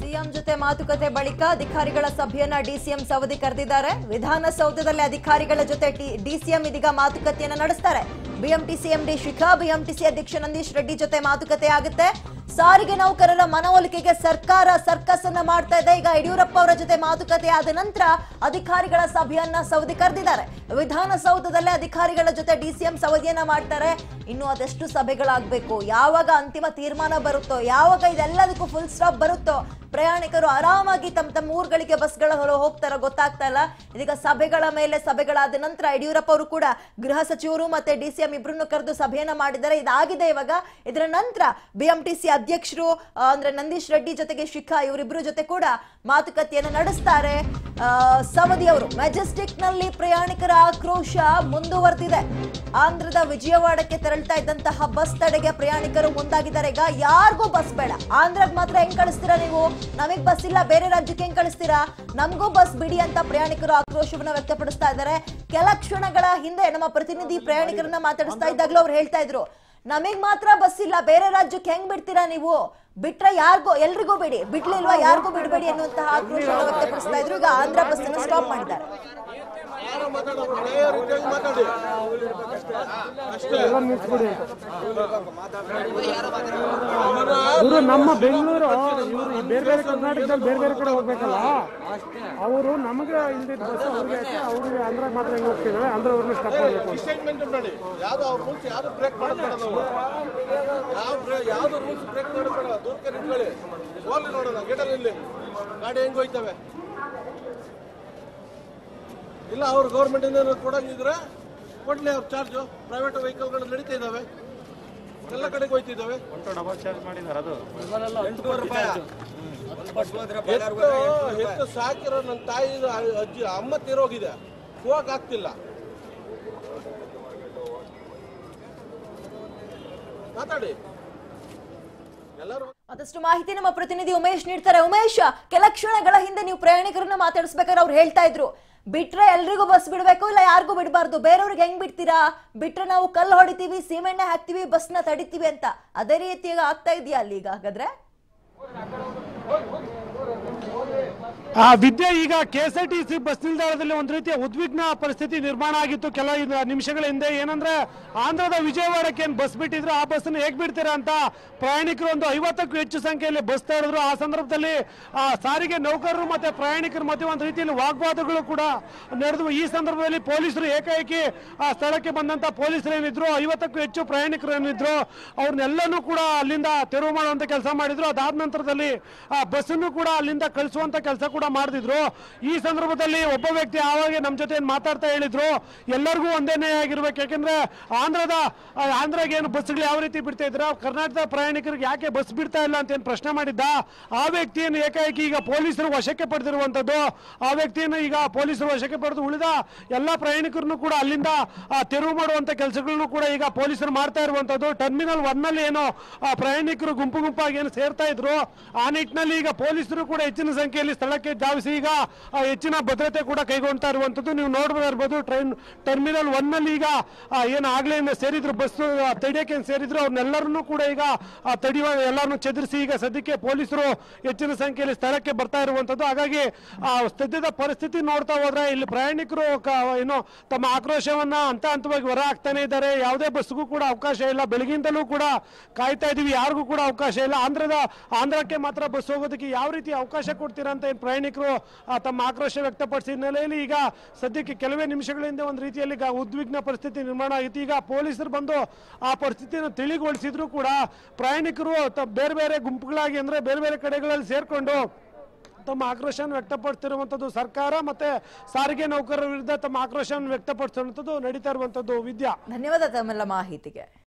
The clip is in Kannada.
ಸಿಎಂ ಜೊತೆ ಮಾತುಕತೆ ಬಳಿಕ ಅಧಿಕಾರಿಗಳ ಸಭೆಯನ್ನ ಡಿಸಿಎಂ ಸವದಿ ಕರೆದಿದ್ದಾರೆ ವಿಧಾನಸೌಧದಲ್ಲಿ ಅಧಿಕಾರಿಗಳ ಜೊತೆ ಡಿಸಿಎಂ ಇದೀಗ ಮಾತುಕತೆಯನ್ನ ನಡೆಸ್ತಾರೆ ಬಿಎಂಟಿಸಿ ಎಂಡಿ ಶಿಖಾ ಬಿಎಂಟಿಸಿ ಅಧ್ಯಕ್ಷ ನಂದೀಶ್ ರೆಡ್ಡಿ ಜೊತೆ ಮಾತುಕತೆ ಆಗುತ್ತೆ ಸಾರಿಗೆ ನೌಕರರ ಮನವೊಲಿಕೆಗೆ ಸರ್ಕಾರ ಸರ್ಕಸ್ ಅನ್ನ ಮಾಡ್ತಾ ಇದೆ ಈಗ ಯಡಿಯೂರಪ್ಪ ಅವರ ಜೊತೆ ಮಾತುಕತೆ ಆದ ನಂತರ ಅಧಿಕಾರಿಗಳ ಸಭೆಯನ್ನ ಸವದಿ ಕರೆದಿದ್ದಾರೆ ವಿಧಾನಸೌಧದಲ್ಲೇ ಅಧಿಕಾರಿಗಳ ಜೊತೆ ಡಿಸಿಎಂ ಸವದಿಯನ್ನ ಮಾಡ್ತಾರೆ ಇನ್ನು ಅದೆಷ್ಟು ಸಭೆಗಳಾಗಬೇಕು ಯಾವಾಗ ಅಂತಿಮ ತೀರ್ಮಾನ ಬರುತ್ತೋ ಯಾವಾಗ ಇದೆಲ್ಲದಕ್ಕೂ ಫುಲ್ ಸ್ಟಾಪ್ ಬರುತ್ತೋ ಪ್ರಯಾಣಿಕರು ಆರಾಮಾಗಿ ತಮ್ಮ ತಮ್ಮ ಊರುಗಳಿಗೆ ಬಸ್ಗಳ ಹೊರ ಹೋಗ್ತಾರೋ ಗೊತ್ತಾಗ್ತಾ ಇಲ್ಲ ಇದೀಗ ಸಭೆಗಳ ಮೇಲೆ ಸಭೆಗಳಾದ ನಂತರ ಯಡಿಯೂರಪ್ಪ ಅವರು ಕೂಡ ಗೃಹ ಸಚಿವರು ಮತ್ತೆ ಡಿಸಿಎಂ ಇಬ್ರನ್ನು ಕರೆದು ಸಭೆಯನ್ನ ಮಾಡಿದ್ದಾರೆ ಇದಾಗಿದೆ ಇವಾಗ ಇದರ ನಂತರ ಬಿಎಂಟಿಸಿ ಅಧ್ಯಕ್ಷರು ಆ, ಅಂದ್ರೆ ನಂದೀಶ್ ರೆಡ್ಡಿ ಜೊತೆಗೆ ಶಿಖಾ ಇವರಿಬ್ರು ಜೊತೆ ಕೂಡ ಮಾತುಕತೆಯನ್ನು ನಡೆಸ್ತಾರೆ ಆ, ಸವದಿ ಅವರು ಮೆಜೆಸ್ಟಿಕ್ ನಲ್ಲಿ ಪ್ರಯಾಣಿಕರ ಆಕ್ರೋಶ ಮುಂದುವರೆದಿದೆ ಆಂಧ್ರದ ವಿಜಯವಾಡಕ್ಕೆ ತೆರಳ್ತಾ ಇದ್ದಂತಹ ಬಸ್ ತಡೆಗೆ ಪ್ರಯಾಣಿಕರು ಮುಂದಾಗಿದ್ದಾರೆ ಈಗ ಯಾರಿಗೂ ಬಸ್ ಬೇಡ ಆಂಧ್ರಗ್ ಮಾತ್ರ ಹೆಂಗ್ ಕಳಿಸ್ತೀರಾ ನೀವು ನಮಗ್ ಬಸ್ ಇಲ್ಲ ಬೇರೆ ರಾಜ್ಯಕ್ಕೆ ಹೆಂಗ್ ಕಳಿಸ್ತೀರಾ ನಮಗೂ ಬಸ್ ಬಿಡಿ ಅಂತ ಪ್ರಯಾಣಿಕರು ಆಕ್ರೋಶವನ್ನ ವ್ಯಕ್ತಪಡಿಸ್ತಾ ಇದ್ದಾರೆ ಕೆಲ ಕ್ಷಣಗಳ ಹಿಂದೆ ನಮ್ಮ ಪ್ರತಿನಿಧಿ ಪ್ರಯಾಣಿಕರನ್ನ ಮಾತಾಡಿಸ್ತಾ ಇದ್ದಾಗಲೂ ಅವ್ರು ಹೇಳ್ತಾ ಇದ್ರು ನಮಗ್ ಮಾತ್ರ ಬಸ್ ಇಲ್ಲ ಬೇರೆ ರಾಜ್ಯಕ್ಕೆ ಹೆಂಗ್ ಬಿಡ್ತೀರಾ ನೀವು ಬಿಟ್ರೆ ಯಾರಿಗೂ ಎಲ್ರಿಗೂ ಬಿಡಿ ಬಿಡ್ಲಿಲ್ವಾ ಯಾರಿಗೂ ಬಿಡಬೇಡಿ ಅನ್ನುವಂತಹ ಆಕ್ರೋಶವನ್ನು ವ್ಯಕ್ತಪಡಿಸ್ತಾ ಇದ್ರು ಈಗ ಆಂಧ್ರ ಬಸ್ ಅನ್ನು ಸ್ಟಾಪ್ ಮಾಡಿದ್ದಾರೆ ಎಲ್ಲ ನಿಲ್ಸ್ಬಿಡಿ ಇವರು ನಮ್ಮ ಬೆಂಗಳೂರು ಇವರು ಬೇರೆ ಬೇರೆ ಕರ್ನಾಟಕದಲ್ಲಿ ಬೇರೆ ಬೇರೆ ಕಡೆ ಹೋಗ್ಬೇಕಲ್ಲ ಅವರು ನಮಗೆ ಇಲ್ದಿದ್ದ ಬಸ್ ಅವ್ರಿಗೆ ಹಾಕಿ ಅವ್ರಿಗೆ ಆಂಧ್ರ ಮಾತ್ರ ಹೆಂಗ್ ಹೋಗ್ತಿದ್ದಾರೆ ಆಂಧ್ರ ಅವ್ರನ್ನ ಸ್ಟಾಪ್ ಮಾಡಬೇಕು ಅಂತ ಸ್ಟೇಟ್ಮೆಂಟ್ ಮಾಡಿ ಯಾವ್ದು ಅವ್ರ ರೂಲ್ಸ್ ಯಾವ್ದು ಬ್ರೇಕ್ ಮಾಡಬೇಡ ನಾವು ಯಾವ ಯಾವ್ದು ರೂಲ್ಸ್ ಬ್ರೇಕ್ ಮಾಡಬೇಡ ದೂರಕ್ಕೆ ನಿಂತ್ಕೊಳ್ಳಿ ಹೋಗ್ಲಿ ನೋಡೋಣ ಗೇಟಲ್ಲಿ ಇಲ್ಲಿ ಗಾಡಿ ಹೆಂಗ್ ಹೋಯ್ತವೆ ಇಲ್ಲ ಅವ್ರು ಗೌರ್ಮೆಂಟ್ ಇಂದ ಕೊಡಂಗಿದ್ರೆ ಕೊಡ್ಲಿ ಅವ್ರ ಚಾರ್ಜು ಪ್ರೈವೇಟ್ ವೆಹಿಕಲ್ಗಳು ನಡೀತಾ ಇದಾವೆ ಎಲ್ಲ ಕಡೆಗೆ ಹೋಯ್ತಿದ್ದಾವೆ ಎತ್ತು ಎತ್ತು ಸಾಕಿರೋ ನನ್ನ ತಾಯಿ ಅಜ್ಜಿ ಅಮ್ಮ ತೀರೋಗಿದೆ ಹೋಗಕ್ ಆಗ್ತಿಲ್ಲ ಮಾತಾಡಿ ಎಲ್ಲರೂ ಮತ್ತಷ್ಟು ಮಾಹಿತಿ ನಮ್ಮ ಪ್ರತಿನಿಧಿ ಉಮೇಶ್ ನೀಡ್ತಾರೆ ಉಮೇಶ್ ಕೆಲ ಕ್ಷಣಗಳ ಹಿಂದೆ ನೀವು ಪ್ರಯಾಣಿಕರನ್ನ ಮಾತಾಡಿಸ್ಬೇಕಾದ್ರೆ ಅವ್ರು ಹೇಳ್ತಾ ಇದ್ರು ಬಿಟ್ರೆ ಎಲ್ರಿಗೂ ಬಸ್ ಬಿಡ್ಬೇಕು ಇಲ್ಲ ಯಾರಿಗೂ ಬಿಡಬಾರ್ದು ಬೇರೆಯವ್ರಿಗೆ ಹೆಂಗ್ ಬಿಡ್ತೀರಾ ಬಿಟ್ರೆ ನಾವು ಕಲ್ಲು ಹೊಡಿತೀವಿ ಸೀಮೆಣ್ಣೆ ಹಾಕ್ತಿವಿ ಬಸ್ನ ತಡಿತೀವಿ ಅಂತ ಅದೇ ರೀತಿ ಈಗ ಆಗ್ತಾ ಇದೆಯಾ ಅಲ್ಲಿ ಈಗ ಹಾಗಾದ್ರೆ ಆ ವಿದ್ಯೆ ಈಗ K S R T C bus ನಿಲ್ದಾಣದಲ್ಲಿ ಒಂದು ರೀತಿಯ ಉದ್ವಿಗ್ನ ಪರಿಸ್ಥಿತಿ ನಿರ್ಮಾಣ ಆಗಿತ್ತು ಕೆಲ ಇದ- ನಿಮಿಷಗಳ ಹಿಂದೆ ಏನಂದ್ರೆ ಆಂಧ್ರದ ವಿಜಯವಾಡಕ್ಕೆ ಏನು ಬಸ್ ಬಿಟ್ಟಿದ್ರು ಆ ಬಸ್ಸನ್ನು ಹೇಗೆ ಬಿಡ್ತೀರಾ ಅಂತ ಪ್ರಯಾಣಿಕರು ಒಂದು ಐವತ್ತಕ್ಕೂ ಹೆಚ್ಚು ಸಂಖ್ಯೆಯಲ್ಲಿ ಬಸ್ ತಡೆದ್ರು ಆ ಸಂದರ್ಭದಲ್ಲಿ ಆ ಸಾರಿಗೆ ನೌಕರರು ಮತ್ತೆ ಪ್ರಯಾಣಿಕರ ಮಧ್ಯೆ ಒಂದು ರೀತಿಯಲ್ಲಿ ವಾಗ್ವಾದಗಳು ಕೂಡ ನಡೆದವು ಈ ಸಂದರ್ಭದಲ್ಲಿ ಪೊಲೀಸರು ಏಕಾಏಕಿ ಆ ಸ್ಥಳಕ್ಕೆ ಬಂದಂತ ಪೊಲೀಸರು ಏನಿದ್ರು ಐವತ್ತಕ್ಕೂ ಹೆಚ್ಚು ಪ್ರಯಾಣಿಕರು ಏನಿದ್ರು ಅವ್ರನ್ನೆಲ್ಲನೂ ಕೂಡ ಅಲ್ಲಿಂದ ತೆರವು ಮಾಡುವಂತ ಕೆಲಸ ಮಾಡಿದ್ರು ಅದಾದ ನಂತರದಲ್ಲಿ ಆ ಬಸ್ಸನ್ನು ಕೂಡ ಅಲ್ಲಿಂದ ಕಳಿಸುವಂತ ಕೆಲಸ ಕೂಡ ಮಾಡಿದ್ರು ಈ ಸಂದರ್ಭದಲ್ಲಿ ಒಬ್ಬ ವ್ಯಕ್ತಿ ಆವಾಗ ನಮ್ಮ ಜೊತೆ ಏನ್ ಮಾತಾಡ್ತಾ ಹೇಳಿದ್ರು ಎಲ್ಲರಿಗೂ ಒಂದೇನೇ ಆಗಿರ್ಬೇಕು ಯಾಕಂದ್ರೆ ಆಂಧ್ರದ ಆ, ಆಂಧ್ರಗೆ ಏನು ಬಸ್ಗಳು ಯಾವ ರೀತಿ ಬಿಡ್ತಾ ಇದ್ರ ಕರ್ನಾಟಕದ ಪ್ರಯಾಣಿಕರಿಗೆ ಯಾಕೆ ಬಸ್ ಬಿಡ್ತಾ ಇಲ್ಲ ಅಂತ ಏನು ಪ್ರಶ್ನೆ ಮಾಡಿದ್ದ ಆ ವ್ಯಕ್ತಿಯನ್ನು ಏಕಾಏಕಿ ಈಗ ಪೊಲೀಸರು ವಶಕ್ಕೆ ಪಡೆದಿರುವಂತದ್ದು ಆ ವ್ಯಕ್ತಿಯನ್ನು ಈಗ ಪೊಲೀಸರು ವಶಕ್ಕೆ ಪಡೆದು ಉಳಿದ ಎಲ್ಲ ಪ್ರಯಾಣಿಕರನ್ನು ಕೂಡ ಅಲ್ಲಿಂದ ಆ, ತೆರವು ಮಾಡುವಂತ ಕೆಲಸಗಳನ್ನು ಕೂಡ ಈಗ ಪೊಲೀಸರು ಮಾಡ್ತಾ ಇರುವಂತದ್ದು ಟರ್ಮಿನಲ್ ಒನ್ ನಲ್ಲಿ ಏನು ಆ, ಪ್ರಯಾಣಿಕರು ಗುಂಪು ಗುಂಪಾಗಿ ಏನು ಸೇರ್ತಾ ಇದ್ರು ಆ ನಿಟ್ಟಿನಲ್ಲಿ ಈಗ ಪೊಲೀಸರು ಕೂಡ ಹೆಚ್ಚಿನ ಸಂಖ್ಯೆಯಲ್ಲಿ ಸ್ಥಳಕ್ಕೆ ಧಾವಿಸಿ ಈಗ ಆ, ಹೆಚ್ಚಿನ ಭದ್ರತೆ ಕೂಡ ಕೈಗೊಳ್ತಾ ಇರುವಂತದ್ದು ನೀವು ನೋಡ್ತಾ ಇರ್ಬೋದು ಟ್ರೈನ್ ಟರ್ಮಿನಲ್ ಒನ್ ನಲ್ಲಿ ಈಗ ಆ, ಏನು ಆಗ್ಲೇ ಏನು ಸೇರಿದ್ರು ಬಸ್ ತಡಿಯಕ್ಕೆ ಏನ್ ಸೇರಿದ್ರು ಅವ್ರನ್ನೆಲ್ಲರನ್ನೂ ಕೂಡ ಈಗ ಆ, ತಡೆಯುವ ಎಲ್ಲರನ್ನು ಚದುರಿಸಿ ಈಗ ಸದ್ಯಕ್ಕೆ ಪೊಲೀಸರು ಹೆಚ್ಚಿನ ಸಂಖ್ಯೆಯಲ್ಲಿ ಸ್ಥಳಕ್ಕೆ ಬರ್ತಾ ಇರುವಂತದ್ದು ಹಾಗಾಗಿ ಆ ಸದ್ಯದ ಪರಿಸ್ಥಿತಿ ನೋಡ್ತಾ ಹೋದ್ರೆ ಇಲ್ಲಿ ಪ್ರಯಾಣಿಕರು ಕ- ಏನು ತಮ್ಮ ಆಕ್ರೋಶವನ್ನ ಹಂತ ಹಂತವಾಗಿ ಹೊರ ಹಾಕ್ತಾನೆ ಇದ್ದಾರೆ ಯಾವುದೇ ಬಸ್ಗೂ ಕೂಡ ಅವಕಾಶ ಇಲ್ಲ ಬೆಳಗಿಂದಲೂ ಕೂಡ ಕಾಯ್ತಾ ಇದೀವಿ ಯಾರಿಗೂ ಕೂಡ ಅವಕಾಶ ಇಲ್ಲ ಆಂಧ್ರದ ಆಂಧ್ರಕ್ಕೆ ಮಾತ್ರ ಬಸ್ ಹೋಗೋದಕ್ಕೆ ಯಾವ ರೀತಿ ಅವಕಾಶ ಕೊಡ್ತೀರಾ ಅಂತ ಏನು ಪ್ರಯಾಣಿಕರು ಆ, ತಮ್ಮ ಆಕ್ರೋಶ ವ್ಯಕ್ತಪಡಿಸಿದ ಹಿನ್ನೆಲೆಯಲ್ಲಿ ಈಗ ಸದ್ಯಕ್ಕೆ ಕೆಲವೇ ನಿಮಿಷಗಳ ಹಿಂದೆ ಒಂದು ರೀತಿಯಲ್ಲಿ ಈಗ ಉದ್ವಿಗ್ನ ಪರಿಸ್ಥಿತಿ ನಿರ್ಮಾಣ ಆಗಿತ್ತು ಈಗ ಪೊಲೀಸರು ಬಂದು ಆ ಪರಿಸ್ಥಿತಿಯನ್ನು ತಿಳಿಗೊಳಿಸಿದ್ರು ಕೂಡ ಪ್ರಯಾಣಿಕರು ತ- ಬೇರೆ ಬೇರೆ ಗುಂಪುಗಳಾಗಿ ಅಂದ್ರೆ ಬೇರೆ ಬೇರೆ ಕಡೆಗಳಲ್ಲಿ ಸೇರ್ಕೊಂಡು ತಮ್ಮ ಆಕ್ರೋಶವನ್ನು ವ್ಯಕ್ತಪಡಿಸ್ತಿರುವಂಥದ್ದು ಸರ್ಕಾರ ಮತ್ತೆ ಸಾರಿಗೆ ನೌಕರರ ವಿರುದ್ಧ ತಮ್ಮ ಆಕ್ರೋಶವನ್ನು ವ್ಯಕ್ತಪಡಿಸಿರುವಂಥದ್ದು ನಡೀತಾ ಇರುವಂಥದ್ದು ವಿದ್ಯಾ ಧನ್ಯವಾದ ತಮ್ಮೆಲ್ಲ ಮಾಹಿತಿಗೆ